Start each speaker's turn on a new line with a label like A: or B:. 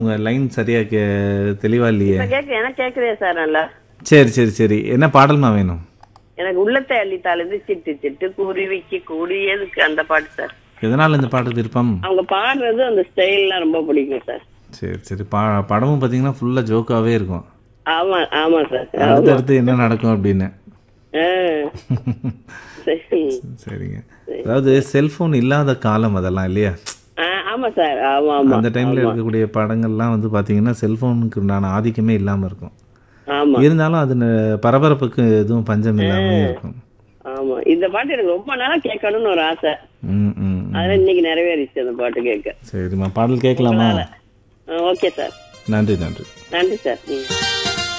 A: உங்க லைன் சரியா கே தெளிவா இல்லையே
B: இப்ப கேக்கு எனக்கு கேக்குதே சார் நல்லா
A: சரி சரி சரி என்ன பாடல்மா வேணும்
B: எனக்கு உள்ளத்தை அள்ளித்தாலேருந்து சிட்டு சிட்டு குருவிக்கு கூடியதுக்கு அந்த பாட்டு சார்
A: எதனால இந்த பாட்டு விருப்பம்
B: அவங்க பாடுறது அந்த ஸ்டைல்லாம் ரொம்ப பிடிக்கும் சார்
A: சரி சரி பா படமும் பார்த்தீங்கன்னா ஃபுல்லாக ஜோக்காகவே இருக்கும்
B: ஆமா ஆமா சார்
A: அடுத்தடுத்து என்ன நடக்கும் அப்படின்னு
B: ஆ. சரி.
A: சரிங்க அதாவது செல்போன் இல்லாத காலம் அதெல்லாம் இல்லையா
B: ஆ, ஆமா சார் ஆமா ஆமா
A: அந்த டைம்ல இருக்கக்கூடிய படங்கள்லாம் வந்து பாத்தீங்கன்னா செல்போனுக்கு உண்டான ஆதிக்கமே இல்லாம இருக்கும்
B: ஆமா
A: இருந்தாலும் அது ந- பரபரப்புக்கு எதுவும் பஞ்சம் இல்லாம இருக்கும்
B: ஆமா இந்த பாட்டு எனக்கு ரொம்ப நாளா கேட்கணும்னு ஒரு ஆசை
A: ம் ம் ம்.
B: அதனால இன்னைக்கு நிறைவேறிச்சு அந்த பாட்டு கேட்க
A: சரிம்மா பாடல் கேட்கலாமா
B: ஓகே சார்
A: நன்றி நன்றி
B: நன்றி சார் ம்